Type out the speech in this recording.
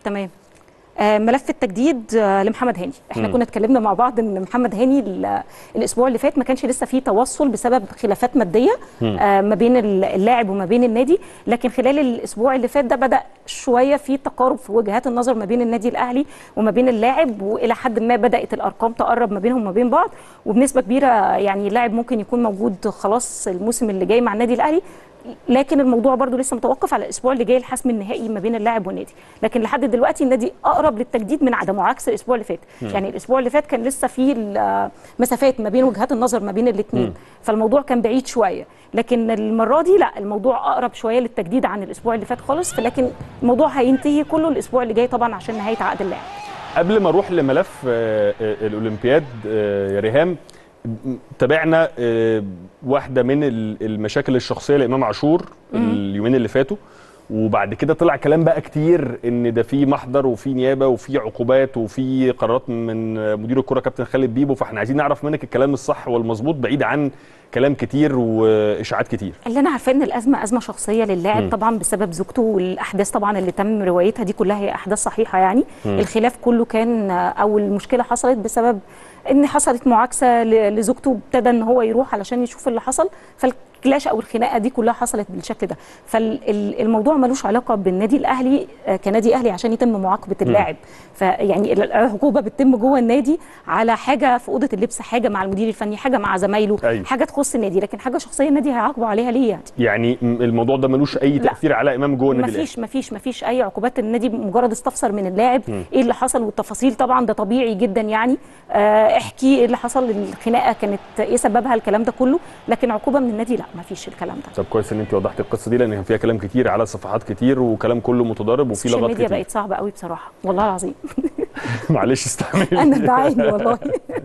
تمام آه، ملف التجديد آه، لمحمد هاني احنا مم. كنا اتكلمنا مع بعض ان محمد هاني ال- الاسبوع اللي فات ما كانش لسه فيه توصل بسبب خلافات ماديه آه، ما بين ال- اللاعب وما بين النادي لكن خلال الاسبوع اللي فات ده بدا شويه في تقارب في وجهات النظر ما بين النادي الاهلي وما بين اللاعب والى حد ما بدات الارقام تقرب ما بينهم وما بين بعض وبنسبه كبيره يعني اللاعب ممكن يكون موجود خلاص الموسم اللي جاي مع النادي الاهلي لكن الموضوع برضو لسه متوقف على الاسبوع اللي جاي الحسم النهائي ما بين اللاعب والنادي لكن لحد دلوقتي النادي اقرب للتجديد من عدمه عكس الاسبوع اللي فات يعني الاسبوع اللي فات كان لسه في مسافات ما بين وجهات النظر ما بين الاثنين فالموضوع كان بعيد شويه لكن المره دي لا الموضوع اقرب شويه للتجديد عن الاسبوع اللي فات خالص لكن الموضوع هينتهي كله الاسبوع اللي جاي طبعا عشان نهايه عقد اللاعب قبل ما اروح لملف آه، آه، الاولمبياد آه، يا ريهام م- تابعنا آه، واحده من ال- المشاكل الشخصيه لامام عاشور اليومين اللي فاتوا وبعد كده طلع كلام بقى كتير ان ده في محضر وفي نيابه وفي عقوبات وفي قرارات من آه، مدير الكره كابتن خالد بيبو فاحنا عايزين نعرف منك الكلام الصح والمظبوط بعيد عن كلام كتير واشاعات كتير اللي انا عارفاه ان الازمه ازمه شخصيه للاعب مم. طبعا بسبب زوجته والاحداث طبعا اللي تم روايتها دي كلها هي احداث صحيحه يعني مم. الخلاف كله كان او المشكله حصلت بسبب ان حصلت معاكسه ل- لزوجته ابتدى ان هو يروح علشان يشوف اللي حصل فالكلاش او الخناقه دي كلها حصلت بالشكل ده فالموضوع ملوش علاقه بالنادي الاهلي آه، كنادي اهلي عشان يتم معاقبه اللاعب فيعني ال- العقوبه بتتم جوه النادي على حاجه في اوضه اللبس حاجه مع المدير الفني حاجه مع زمايله أيوة. حاجه تخص النادي لكن حاجه شخصيه النادي هيعاقبوا عليها ليه يعني يعني م- الموضوع ده ملوش اي لا. تاثير على امام جوه النادي الاهلي مفيش مفيش مفيش اي عقوبات النادي مجرد استفسر من اللاعب ايه اللي حصل والتفاصيل طبعا ده طبيعي جدا يعني آه احكي ايه اللي حصل الخناقه كانت ايه سببها الكلام ده كله لكن عقوبه من النادي لا مفيش الكلام ده طب كويس ان انت وضحت القصه دي لان كان فيها كلام كتير على صفحات كتير وكلام كله متضارب وفي السوشيال لغط ميديا كتير بقت صعبه قوي بصراحه والله العظيم معلش استحملي انا بعاني والله